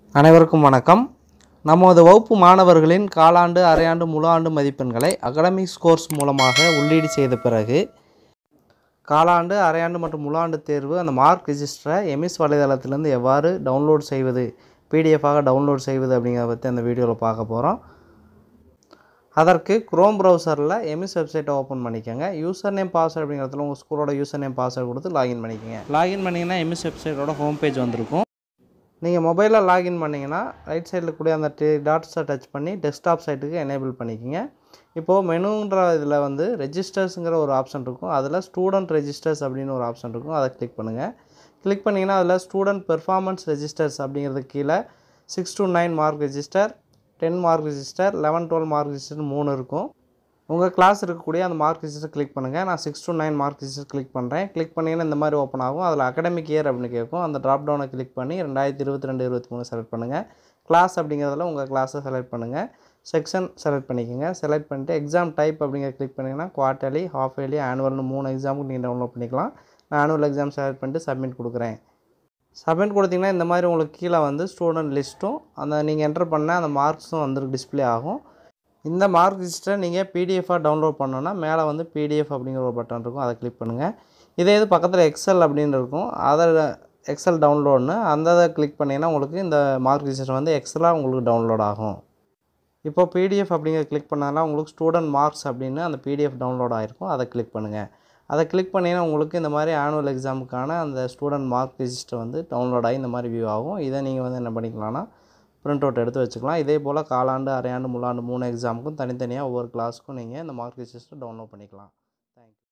அனைவருக்கும் வணக்கம் நமது வகுப்பு மாணவர்களின் காலாண்டு அரையாண்டு முழு ஆண்டு மதிப்பெண்களை அகடமிக் ஸ்கோர்ஸ் மூலமாக உள்ளீடு செய்த பிறகு காலாண்டு அரையாண்டு மற்றும் முழு ஆண்டு தேர்வு அந்த மார்க் ரிஜிஸ்டரை எமிஸ் வலைதளத்திலிருந்து எவ்வாறு டவுன்லோட் செய்வது பிடிஎஃபாக டவுன்லோட் செய்வது அப்படிங்கிறத பற்றி அந்த வீடியோவில் பார்க்க போகிறோம் அதற்கு குரோம் ப்ரௌசரில் எமிஸ் வெப்சைட்டை ஓப்பன் பண்ணிக்கோங்க யூசர் நேம் பாஸ்வேர்ட் அப்படிங்கிறதுல உங்கள் ஸ்கூலோட யூசர் நேம் பாஸ்வேர்டு கொடுத்து லாகின் பண்ணிக்கோங்க லாகின் பண்ணிங்கன்னா எமிஸ் வெப்சைட்டோட ஹோம் பேஜ் வந்திருக்கும் நீங்கள் மொபைலில் லாகின் பண்ணிங்கன்னா ரைட் சைடில் கூடிய அந்த டி டாட்ஸை டச் பண்ணி டெஸ்க்டாப் சைட்டுக்கு எனேபிள் பண்ணிக்கோங்க இப்போது மெனுன்ற இதில் வந்து ரெஜிஸ்டர்ஸுங்கிற ஒரு ஆப்ஷன் இருக்கும் அதில் ஸ்டூடெண்ட் ரெஜிஸ்டர்ஸ் அப்படின்னு ஒரு ஆப்ஷன் இருக்கும் அதை கிளிக் பண்ணுங்கள் கிளிக் பண்ணிங்கன்னா அதில் ஸ்டூடெண்ட் பெர்ஃபார்மன்ஸ் ரெஜிஸ்டர்ஸ் அப்படிங்கிறதுக்கு கீழே six to nine mark register ten mark register eleven twelve mark register மூணு இருக்கும் உங்கள் கிளாஸ் இருக்கக்கூடிய அந்த மார்க் ரிஜிஸ்டர் கிளிக் பண்ணுங்கள் நான் six to nine mark register click பண்ணுறேன் கிளிக் பண்ணிங்கன்னா இந்த மாதிரி ஓப்பன் ஆகும் அதில் அகடமிக் இயர் அப்படின்னு கேட்கும் அந்த ட்ராப் டவுனை கிளிக் பண்ணி ரெண்டாயிரத்தி இருபத்தி ரெண்டு இருபத்தி மூணு செலக்ட் பண்ணுங்கள் கிளாஸ் அப்படிங்கிறதுல உங்கள் கிளாஸை செலக்ட் பண்ணுங்கள் செக்ஷன் செலக்ட் பண்ணிக்கோங்க செலக்ட் பண்ணிட்டு எக்ஸாம் டைப் அப்படிங்கிற கிளிக் பண்ணிங்கன்னா குவார்ட்டர்லி ஹாஃப் இயர்லி ஆனுவல்னு மூணு எக்ஸாமுக்கு நீங்கள் டவுன்லோட் பண்ணிக்கலாம் நான் ஆனுவல் எக்ஸாம் செலக்ட் பண்ணிட்டு சப்மிட் கொடுக்குறேன் சப்மிட் கொடுத்தீங்கன்னா இந்த மாதிரி உங்களுக்கு கீழே வந்து ஸ்டூடெண்ட் லிஸ்ட்டும் அந்த நீங்கள் என்டர் பண்ண அந்த மார்க்ஸும் வந்து டிஸ்ப்ளே ஆகும் இந்த மார்க் லிஸ்ட்டை நீங்கள் பிடிஎஃபாக டவுன்லோட் பண்ணோன்னா மேலே வந்து பிடிஎஃப் அப்படிங்கிற ஒரு பட்டன் இருக்கும் அதை கிளிக் பண்ணுங்கள் இதே இது பக்கத்தில் எக்ஸல் அப்படின்னு இருக்கும் அதை எக்ஸல் டவுன்லோட்னு அந்த இதை கிளிக் பண்ணிங்கன்னா உங்களுக்கு இந்த மார்க் லிஸ்ட் வந்து எக்ஸலாக உங்களுக்கு டவுன்லோட் ஆகும் இப்போ பிடிஎஃப் அப்படிங்கிற கிளிக் பண்ணாலும் உங்களுக்கு ஸ்டூடெண்ட் மார்க்ஸ் அப்படின்னு அந்த பிடிஎஃப் டவுன்லோட் ஆகிருக்கும் அதை கிளிக் பண்ணுங்கள் அதை கிளிக் பண்ணிங்கன்னா உங்களுக்கு இந்த மாதிரி ஆனுவல் எக்ஸாமுக்கான அந்த ஸ்டூடெண்ட் மார்க் ரிஜிஸ்டர் வந்து டவுன்லோட் ஆகி இந்த மாதிரி வியூ ஆகும் இதை நீங்கள் வந்து என்ன பண்ணிக்கலாம்னா பிரிண்ட் அவுட் எடுத்து வச்சுக்கலாம் இதே போல் காலாண்டு அரையாண்டு முழாண்டு மூணு எக்ஸாமுக்கும் தனித்தனியாக ஒவ்வொரு கிளாஸுக்கும் நீங்கள் இந்த மார்க் ரிஜிஸ்டர் டவுன்லோட் பண்ணிக்கலாம்